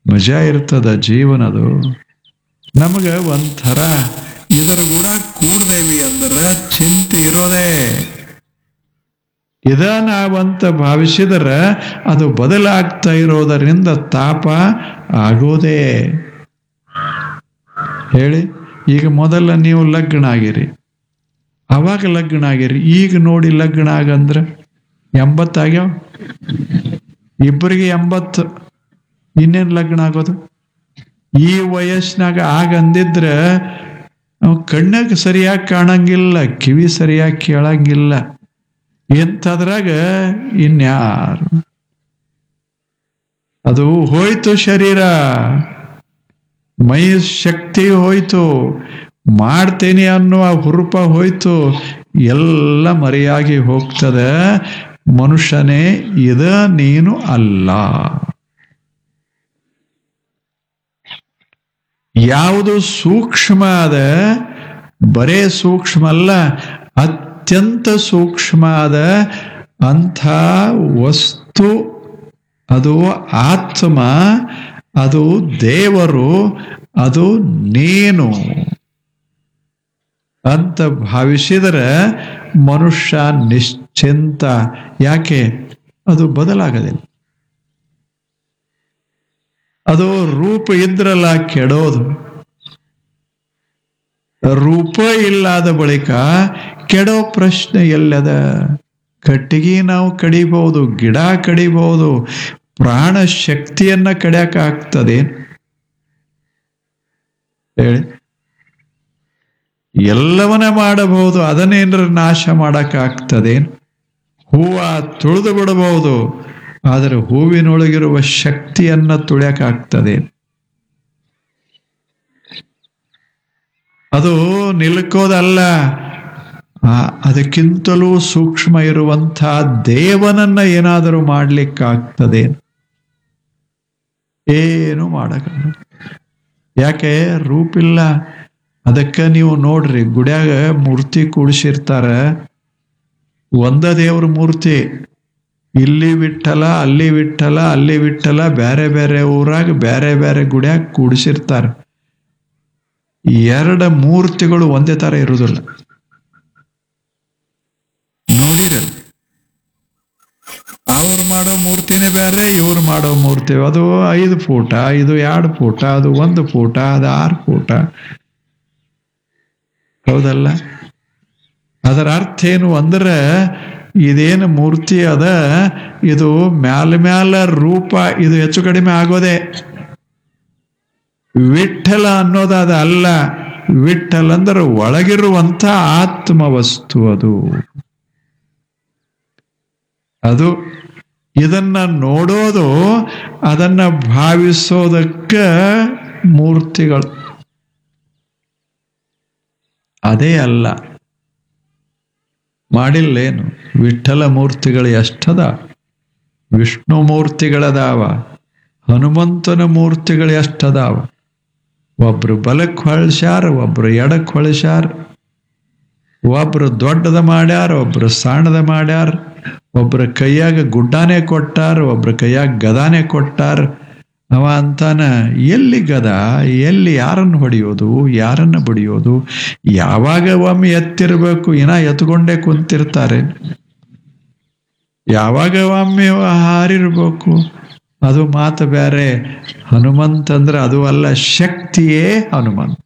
ಮಜಾ ಇರ್ತದ ಜೀವನದು ನಮಗ ಒಂಥರ ಇದರ ಕೂಡ ಕೂಡ್ದೇವಿ ಅಂದ್ರೆ ಚಿಂತೆ ಇರೋದೇ ಇದ ನಾವಂತ ಭಾವಿಸಿದರೆ ಅದು ಬದಲಾಗ್ತಾ ಇರೋದರಿಂದ ತಾಪ ಆಗೋದೇ ಹೇಳಿ ಈಗ ಮೊದಲ ನೀವು ಲಗ್ನ ಆಗಿರಿ ಅವಾಗ ಲಗ್ನ ಆಗಿರಿ ಈಗ ನೋಡಿ ಲಗ್ನ ಆಗಂದ್ರೆ ಎಂಬತ್ತಾಗ್ಯಾವ ಇಬ್ಬರಿಗೆ ಎಂಬತ್ತು ಇನ್ನೇನು ಲಗ್ನ ಆಗೋದು ಈ ವಯಸ್ಸಿನಾಗ ಆಗ ಅಂದಿದ್ರೆ ನಾವು ಕಣ್ಣಾಗ ಸರಿಯಾಗಿ ಕಾಣಂಗಿಲ್ಲ ಕಿವಿ ಸರಿಯಾಗಿ ಕೇಳಂಗಿಲ್ಲ ಇಂಥದ್ರಾಗ ಇನ್ಯಾರು ಅದು ಹೋಯ್ತು ಶರೀರ ಮೈ ಶಕ್ತಿ ಹೋಯ್ತು ಮಾಡ್ತೇನೆ ಅನ್ನುವ ಹುರುಪ ಹೋಯ್ತು ಎಲ್ಲ ಮರೆಯಾಗಿ ಹೋಗ್ತದೆ ಮನುಷ್ಯನೇ ಇದ ನೀನು ಅಲ್ಲ ಯಾವುದು ಸೂಕ್ಷ್ಮ ಅದ ಬರೇ ಸೂಕ್ಷ್ಮ ಅಲ್ಲ ಅತ್ಯಂತ ಸೂಕ್ಷ್ಮ ಅದ ಅಂಥ ವಸ್ತು ಅದು ಆತ್ಮ ಅದು ದೇವರು ಅದು ನೀನು ಅಂತ ಭಾವಿಸಿದರೆ ಮನುಷ್ಯ ನಿಶ್ಚಿಂತ ಯಾಕೆ ಅದು ಬದಲಾಗದಿಲ್ಲ ಅದು ರೂಪ ಇದ್ರಲ್ಲ ಕೆಡೋದು ರೂಪ ಇಲ್ಲದ ಬಳಿಕ ಕೆಡೋ ಪ್ರಶ್ನೆ ಎಲ್ಲದ ಕಟ್ಟಿಗೆ ನಾವು ಕಡಿಬಹುದು ಗಿಡ ಕಡಿಬಹುದು ಪ್ರಾಣ ಶಕ್ತಿಯನ್ನ ಕಡಿಯಕ ಆಗ್ತದೆ ಹೇಳಿ ಎಲ್ಲವನ್ನ ಮಾಡಬಹುದು ಅದನ್ನೇನರ ನಾಶ ಮಾಡಕ್ ಆಗ್ತದೆ ಹೂವ ತುಳಿದು ಬಿಡಬಹುದು ಆದರೆ ಹೂವಿನೊಳಗಿರುವ ಶಕ್ತಿಯನ್ನ ತುಳಿಯಕ್ಕಾಗ್ತದೆ ಅದು ನಿಲ್ಕೋದಲ್ಲ ಆ, ಅದಕ್ಕಿಂತಲೂ ಸೂಕ್ಷ್ಮ ಇರುವಂಥ ದೇವನನ್ನ ಏನಾದರೂ ಮಾಡ್ಲಿಕ್ಕಾಗ್ತದೆ ಏನು ಮಾಡಕ್ಕಾಗಲ್ಲ ಯಾಕೆ ರೂಪಿಲ್ಲ ಅದಕ್ಕೆ ನೀವು ನೋಡ್ರಿ ಗುಡ್ಯಾಗ ಮೂರ್ತಿ ಕೂಡಿಸಿರ್ತಾರ ಒಂದ ದೇವ್ರ ಮೂರ್ತಿ ಇಲ್ಲಿ ವಿಠಲ ಅಲ್ಲಿ ವಿಠಲ ಅಲ್ಲಿ ವಿಠಲ ಬೇರೆ ಬೇರೆ ಊರಾಗ ಬೇರೆ ಬೇರೆ ಗುಡ್ಯಾಗ ಕೂಡಿಸಿರ್ತಾರ ಎರಡು ಮೂರ್ತಿಗಳು ಒಂದೇ ತರ ಇರುವುದಿಲ್ಲ ನೋಡಿರಲ್ಲ ಅವ್ರು ಮಾಡೋ ಮೂರ್ತಿನೇ ಬೇರೆ ಇವ್ರು ಮಾಡೋ ಮೂರ್ತಿ ಅದು ಐದು ಫೂಟ ಇದು ಎರಡು ಫೂಟ ಅದು ಒಂದು ಫೂಟ ಅದು ಆರು ಫೂಟ ಹೌದಲ್ಲ ಅದರ ಅರ್ಥ ಏನು ಅಂದ್ರೆ ಇದೇನು ಮೂರ್ತಿ ಅದ ಇದು ಮ್ಯಾಲ ಮ್ಯಾಲ ರೂಪ ಇದು ಹೆಚ್ಚು ಕಡಿಮೆ ಆಗೋದೆ ವಿಠಲ ಅನ್ನೋದು ಅದು ಅಲ್ಲ ವಿಠಲ್ ಅಂದ್ರೆ ಒಳಗಿರುವಂತ ಆತ್ಮ ವಸ್ತು ಅದು ಅದು ಇದನ್ನ ನೋಡೋದು ಅದನ್ನ ಭಾವಿಸೋದಕ್ಕ ಮೂರ್ತಿಗಳು ಅದೇ ಅಲ್ಲ ಮಾಡಿಲ್ಲೇನು ವಿಠಲ ಮೂರ್ತಿಗಳು ಎಷ್ಟದ ವಿಷ್ಣು ಮೂರ್ತಿಗಳದಾವ ಹನುಮಂತನ ಮೂರ್ತಿಗಳು ಎಷ್ಟದಾವ ಒಬ್ರು ಬಲಕ್ಕೆ ಹೊಳ್ಸ್ಯಾರ ಒಬ್ರು ಎಡಕ್ಕೆ ಹೊಳ್ಸ್ಯಾರ ಒಬ್ರು ದೊಡ್ಡದ ಮಾಡ್ಯಾರ ಒಬ್ರು ಸಣ್ಣದ ಮಾಡ್ಯಾರ ಒಬ್ರ ಕೈಯಾಗ ಗುಡ್ಡಾನೆ ಕೊಟ್ಟಾರ ಒಬ್ರ ಕೈಯಾಗ ಗದಾನೆ ಕೊಟ್ಟಾರ ಅವ ಅಂತಾನ ಎಲ್ಲಿ ಗದ ಎಲ್ಲಿ ಯಾರನ್ನು ಹೊಡೆಯೋದು ಯಾರನ್ನ ಬಡಿಯೋದು ಯಾವಾಗ ಒಮ್ಮೆ ಎತ್ತಿರ್ಬೇಕು ಇನ್ನ ಎತ್ಕೊಂಡೇ ಕುಂತಿರ್ತಾರೆ ಯಾವಾಗ ಒಮ್ಮೆ ಹಾರಿರ್ಬೇಕು ಅದು ಮಾತು ಬೇರೆ ಹನುಮಂತ ಅಂದ್ರೆ ಅದು ಅಲ್ಲ ಶಕ್ತಿಯೇ ಹನುಮಂತ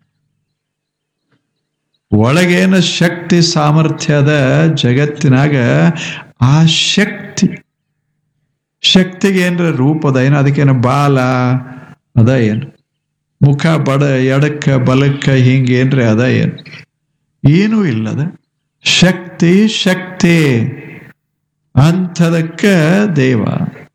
ಒಳಗೇನು ಶಕ್ತಿ ಸಾಮರ್ಥ್ಯದ ಜಗತ್ತಿನಾಗ ಆ ಶಕ್ತಿ ಶಕ್ತಿಗೆ ಏನ್ರ ರೂಪದ ಏನು ಅದಕ್ಕೇನು ಬಾಲ ಅದ ಏನು ಮುಖ ಬಡ ಎಡಕ್ಕ ಬಲಕ್ಕ ಹಿಂಗೆ ಏನ್ರಿ ಅದ ಏನು ಏನೂ ಇಲ್ಲದ ಶಕ್ತಿ ಶಕ್ತಿ ಅಂಥದಕ್ಕ ದೇವ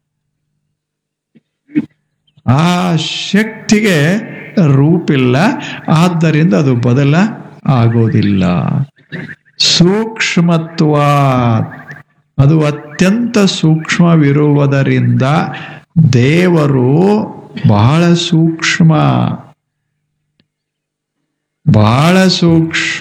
ಆ ಶಕ್ತಿಗೆ ರೂಪಿಲ್ಲ ಆದ್ದರಿಂದ ಅದು ಬದಲ ಆಗೋದಿಲ್ಲ ಸೂಕ್ಷ್ಮತ್ವ ಅದು ಅತ್ಯಂತ ಸೂಕ್ಷ್ಮವಿರುವುದರಿಂದ ದೇವರು ಬಹಳ ಸೂಕ್ಷ್ಮ ಬಹಳ ಸೂಕ್ಷ್ಮ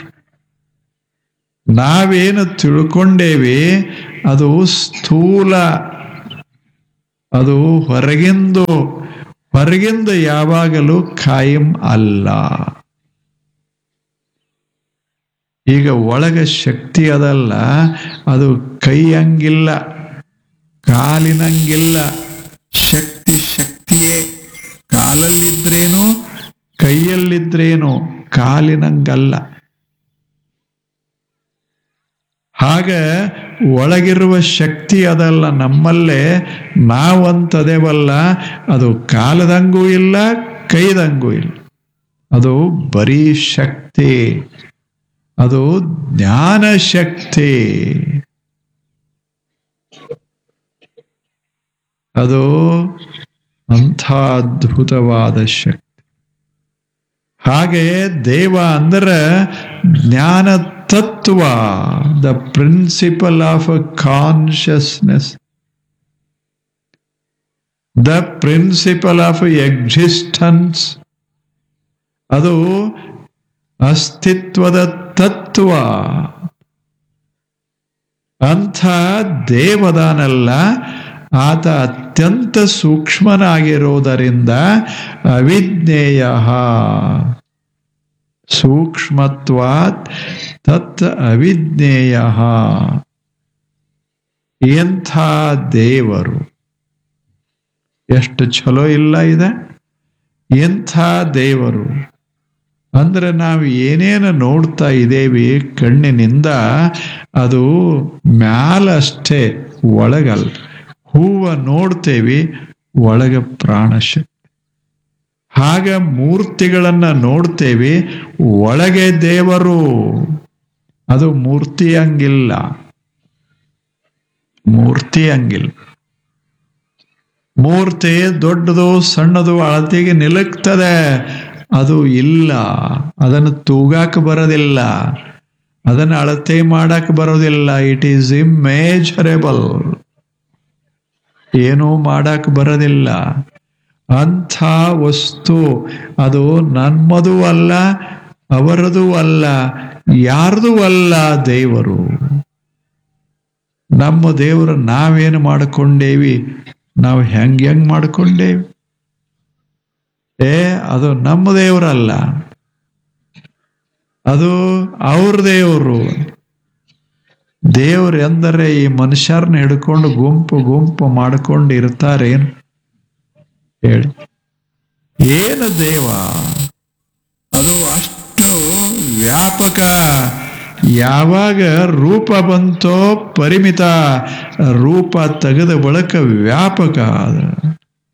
ನಾವೇನು ತಿಳ್ಕೊಂಡೇವಿ ಅದು ಸ್ಥೂಲ ಅದು ಹೊರಗಿಂದು ಹೊರಗಿಂದ ಯಾವಾಗಲೂ ಖಾಯಂ ಅಲ್ಲ ಈಗ ಒಳಗ ಶಕ್ತಿ ಅದಲ್ಲ ಅದು ಕೈಯಂಗಿಲ್ಲ ಕಾಲಿನಂಗಿಲ್ಲ ಶಕ್ತಿ ಶಕ್ತಿಯೇ ಕಾಲಲ್ಲಿದ್ರೇನು ಕೈಯಲ್ಲಿದ್ರೇನು ಕಾಲಿನಂಗಲ್ಲ ಹಾಗ ಒಳಗಿರುವ ಶಕ್ತಿ ಅದಲ್ಲ ನಮ್ಮಲ್ಲೇ ನಾವಂತದೇವಲ್ಲ ಅದು ಕಾಲದಂಗೂ ಇಲ್ಲ ಕೈದಂಗೂ ಇಲ್ಲ ಅದು ಬರೀ ಶಕ್ತಿ ಅದು ಜ್ಞಾನ ಶಕ್ತಿ ಅದು ಅಂಥ ಅದ್ಭುತವಾದ ಶಕ್ತಿ ಹಾಗೆ ದೇವ ಅಂದ್ರೆ ಜ್ಞಾನ ತತ್ವ the principle of consciousness the principle of existence ಅದು ಅಸ್ತಿತ್ವದ ತತ್ವ ಅಂಥ ದೇವದಾನಲ್ಲ ಆತ ಅತ್ಯಂತ ಸೂಕ್ಷ್ಮನಾಗಿರುವುದರಿಂದ ಅವಿಜ್ಞೇಯ ಸೂಕ್ಷ್ಮತ್ವಾತ್ ತತ್ ಅವಿಜ್ಞೇಯ ಎಂಥ ದೇವರು ಎಷ್ಟು ಚಲೋ ಇಲ್ಲ ಇದೆ ಎಂಥ ದೇವರು ಅಂದ್ರೆ ನಾವು ಏನೇನು ನೋಡ್ತಾ ಇದ್ದೇವೆ ಕಣ್ಣಿನಿಂದ ಅದು ಮ್ಯಾಲಷ್ಟೇ ಒಳಗಲ್ಲ ಹೂವ ನೋಡ್ತೇವಿ ಒಳಗ ಪ್ರಾಣಶಕ್ತಿ ಹಾಗ ಮೂರ್ತಿಗಳನ್ನ ನೋಡ್ತೇವೆ ಒಳಗೆ ದೇವರು ಅದು ಮೂರ್ತಿ ಹಂಗಿಲ್ಲ ಮೂರ್ತಿ ಹಂಗಿಲ್ಲ ಮೂರ್ತಿ ದೊಡ್ಡದು ಸಣ್ಣದು ಅಳತೆಗೆ ನಿಲುಕ್ತದೆ ಅದು ಇಲ್ಲ ಅದನ್ನು ತೂಗಾಕ ಬರೋದಿಲ್ಲ ಅದನ್ನು ಅಳತೆ ಮಾಡಕ್ ಬರೋದಿಲ್ಲ ಇಟ್ ಈಸ್ ಇಮ್ಮೇಜರೇಬಲ್ ಏನೂ ಮಾಡಕ್ ಬರೋದಿಲ್ಲ ಅಂಥ ವಸ್ತು ಅದು ನಮ್ಮದು ಅಲ್ಲ ಅವರದು ಅಲ್ಲ ಯಾರ್ದು ಅಲ್ಲ ದೇವರು ನಮ್ಮ ದೇವರು ನಾವೇನು ಮಾಡಿಕೊಂಡೇವಿ ನಾವು ಹೆಂಗ್ ಹೆಂಗ್ ಮಾಡಿಕೊಂಡೇವಿ ಏ ಅದು ನಮ್ಮ ದೇವರಲ್ಲ ಅದು ಅವ್ರ ದೇವರು ದೇವ್ರು ಎಂದರೆ ಈ ಮನುಷ್ಯರನ್ನ ಹಿಡ್ಕೊಂಡು ಗುಂಪು ಗುಂಪು ಮಾಡ್ಕೊಂಡು ಇರ್ತಾರೇನು ಹೇಳಿ ಏನು ದೇವ ಅದು ಅಷ್ಟು ವ್ಯಾಪಕ ಯಾವಾಗ ರೂಪ ಬಂತೋ ಪರಿಮಿತ ರೂಪ ತೆಗೆದ ಬಳಿಕ ವ್ಯಾಪಕ ಅದು